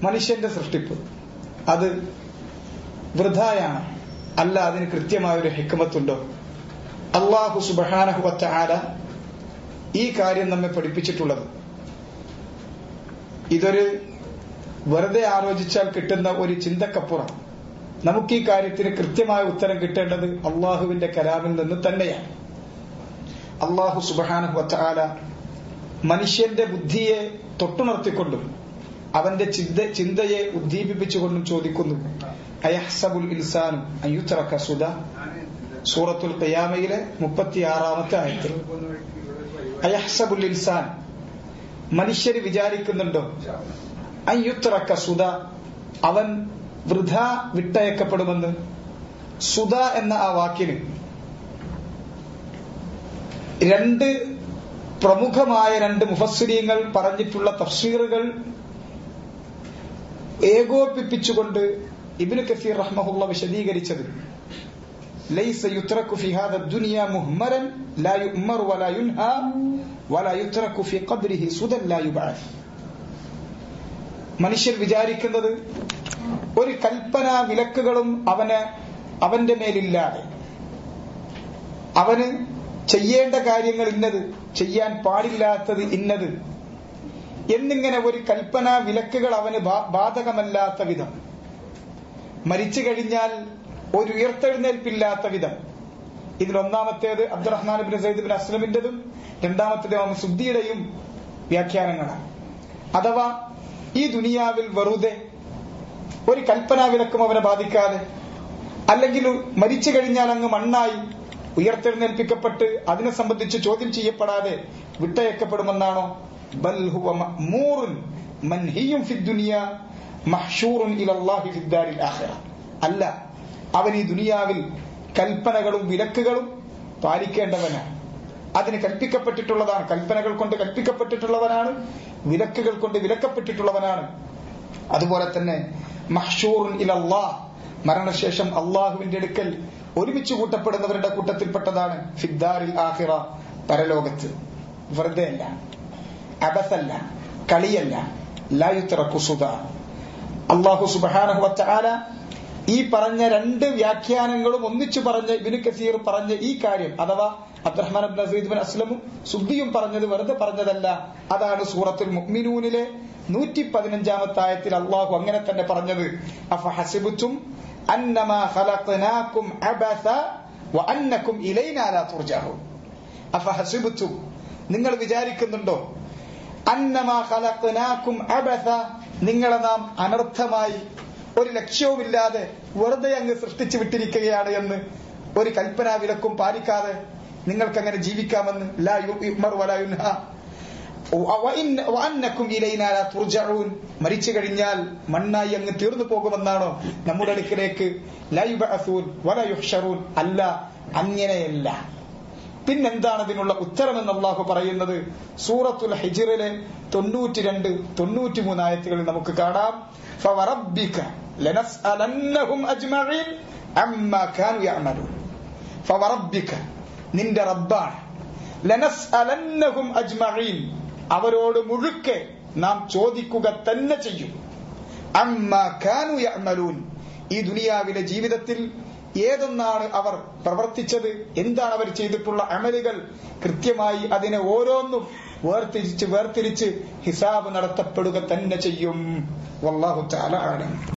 മനുഷ്യന്റെ സൃഷ്ടിപ്പ് അത് വൃഥായാണ് അല്ല അതിന് കൃത്യമായ ഒരു ഹിക്മത്തുണ്ടോ അള്ളാഹു സുബഹാനഹുവറ്റ ആല ഈ കാര്യം നമ്മെ പഠിപ്പിച്ചിട്ടുള്ളത് ഇതൊരു വെറുതെ ആലോചിച്ചാൽ കിട്ടുന്ന ഒരു ചിന്തക്കപ്പുറം നമുക്ക് ഈ കാര്യത്തിന് കൃത്യമായ ഉത്തരം കിട്ടേണ്ടത് അള്ളാഹുവിന്റെ കലാമിൽ നിന്ന് തന്നെയാണ് അള്ളാഹു സുബഹാനഹുവറ്റ ആല മനുഷ്യന്റെ ബുദ്ധിയെ തൊട്ടുണർത്തിക്കൊണ്ടും അവന്റെ ചിന്ത ചിന്തയെ ഉദ്ദീപിപ്പിച്ചുകൊണ്ടും ചോദിക്കുന്നു അയഹ്സബുൽ ഇൻസാനു അയ്യുത്തറക്ക സുധ സൂറത്തുൽ ഖിയാമയിലെ മുപ്പത്തിയാറാമത്തെ ആയത്തിൽ അയഹ്സബുൽ ഇൻസാൻ മനുഷ്യര് വിചാരിക്കുന്നുണ്ടോ അയ്യുത്തറക്ക സുധ അവൻ വൃഥ വിട്ടയക്കപ്പെടുമെന്ന് സുധ എന്ന ആ വാക്കിന് രണ്ട് പ്രമുഖമായ രണ്ട് മുഫസ്സിരീങ്ങൾ പറഞ്ഞിട്ടുള്ള തഫ്സീറുകൾ ഏകോപിപ്പിച്ചുകൊണ്ട് ഇബിന് കസീർ റഹ്മഹുള്ള വിശദീകരിച്ചത് ليس يترك في هذا الدنيا مهملا لا يؤمر ولا ينهى ولا يترك في قبره سدى لا يبعث മനുഷ്യർ വിചാരിക്കുന്നത് ഒരു കൽപ്പന വിലക്കുകളും അവന് അവന്റെ മേലില്ലാതെ അവന് ചെയ്യേണ്ട കാര്യങ്ങൾ ഇന്നത് ചെയ്യാൻ പാടില്ലാത്തത് ഇന്നത് എന്നിങ്ങനെ ഒരു കൽപ്പന വിലക്കുകൾ അവന് ബാധകമല്ലാത്ത വിധം മരിച്ചു കഴിഞ്ഞാൽ ഒരു ഉയർത്തെഴുന്നേൽപ്പില്ലാത്ത വിധം ഇതിൽ ഒന്നാമത്തേത് അബ്ദുറഹ്മാൻ ബിൻ സൈദ് ബിൻ അസ്ലമിന്റെതും രണ്ടാമത്തേത് സുദ്ദിയുടെയും വ്യാഖ്യാനങ്ങളാണ് അഥവാ ഈ ദുനിയാവിൽ വെറുതെ ഒരു കൽപ്പനാ വിലക്കും അവനെ ബാധിക്കാതെ അല്ലെങ്കിൽ മരിച്ചു കഴിഞ്ഞാൽ അങ്ങ് മണ്ണായി ഉയർത്തെഴുന്നേൽപ്പിക്കപ്പെട്ട് അതിനെ സംബന്ധിച്ച് ചോദ്യം ചെയ്യപ്പെടാതെ വിട്ടയക്കപ്പെടുമെന്നാണോ ബൽ ഹുവ മഅ്മൂറുൻ മൻഹിയും ഫിദ്ദുനിയ മഹ്ഷൂറുൻ ഇലല്ലാഹി ഫിദ്ദാരിൽ ആഖിറ അല്ല അവൻ ഈ ദുനിയാവിൽ കൽപ്പനകളും വിലക്കുകളും പാലിക്കേണ്ടവനാണ് അതിന് കൽപ്പിക്കപ്പെട്ടിട്ടുള്ളതാണ് കൽപ്പനകൾ കൊണ്ട് കൽപ്പിക്കപ്പെട്ടിട്ടുള്ളവനാണ് വിലക്കുകൾ കൊണ്ട് വിലക്കപ്പെട്ടിട്ടുള്ളവനാണ് അതുപോലെ തന്നെ മഹ്ഷൂറുൻ ഇലല്ലാഹ് മരണശേഷം അള്ളാഹുവിന്റെ അടുക്കൽ ഒരുമിച്ച് കൂട്ടപ്പെടുന്നവരുടെ കൂട്ടത്തിൽപ്പെട്ടതാണ് ഫിദ്ദാരിൽ ആഹിറ പരലോകത്ത് വെറുതെ അല്ല അബസല്ല കളിയല്ല ലായുത്തറ കുസുത അള്ളാഹു സുബാനഹു വച്ചാല ഈ പറഞ്ഞ രണ്ട് വ്യാഖ്യാനങ്ങളും ഒന്നിച്ചു പറഞ്ഞ ഇബിന് കസീർ പറഞ്ഞ ഈ കാര്യം അഥവാ അബ്ദുറഹ്മാൻ നസീദ് ബിൻ അസ്ലമും സുദ്ദിയും പറഞ്ഞത് വെറുതെ പറഞ്ഞതല്ല അതാണ് സൂറത്തുൽ മുഅ്മിനൂനിലെ നൂറ്റി പതിനഞ്ചാമത്തെ ആയത്തിൽ അള്ളാഹു അങ്ങനെ തന്നെ പറഞ്ഞത് അഫ ഹസിബുത്തും അന്നമാ ഖലഖനാകും അബസ വഅന്നകും ഇലൈനാ ലാ തുർജഊൻ അഫ ഹസിബുത്തും നിങ്ങൾ വിചാരിക്കുന്നുണ്ടോ അന്നമാ ഖലഖനാകും അബസ നിങ്ങളെ നാം അനർത്ഥമായി ഒരു ലക്ഷ്യവുമില്ലാതെ വെറുതെ അങ്ങ് സൃഷ്ടിച്ചു വിട്ടിരിക്കുകയാണ് എന്ന് ഒരു കൽപ്പനാ വിലക്കും പാലിക്കാതെ നിങ്ങൾക്ക് അങ്ങനെ ജീവിക്കാമെന്ന് ലാ യുമർ വലാ യുൻഹ വഅന്നക്കും ഇലൈനാ ലാ തുർജഊൻ മരിച്ചു കഴിഞ്ഞാൽ മണ്ണായി അങ്ങ് തീർന്നു പോകുമെന്നാണോ നമ്മുടെ അടുക്കിലേക്ക് ലാ യുബഅസൂൻ വലാ യുഹ്ശറൂൻ അല്ല അങ്ങനെയല്ല പിന്നെന്താണ് ഇതിനുള്ള ഉത്തരമെന്ന് അള്ളാഹു പറയുന്നത് സൂറത്തുൽ ഹിജിറിലെ തൊണ്ണൂറ്റിരണ്ട് തൊണ്ണൂറ്റിമൂന്ന് ആയത്തുകളിൽ നമുക്ക് കാണാം فوربك لنسألنهم أجمعين عما كانوا يعملون فوربك നിന്റെ റബ്ബാണ് ലനസ്അലന്നഹും അജ്മഈൻ അവരോട് മുഴുക്കെ നാം ചോദിക്കുക തന്നെ ചെയ്യും അമ്മ കാനു യഅമലൂൻ ഈ ദുനിയാവിലെ ജീവിതത്തിൽ ഏതൊന്നാണ് അവർ പ്രവർത്തിച്ചത് എന്താണ് അവർ ചെയ്തിട്ടുള്ള അമലുകൾ കൃത്യമായി അതിനെ ഓരോന്നും വേർതിരിച്ച് വേർതിരിച്ച് ഹിസാബ് നടത്തപ്പെടുക തന്നെ ചെയ്യും വല്ലാഹു തആല ആലം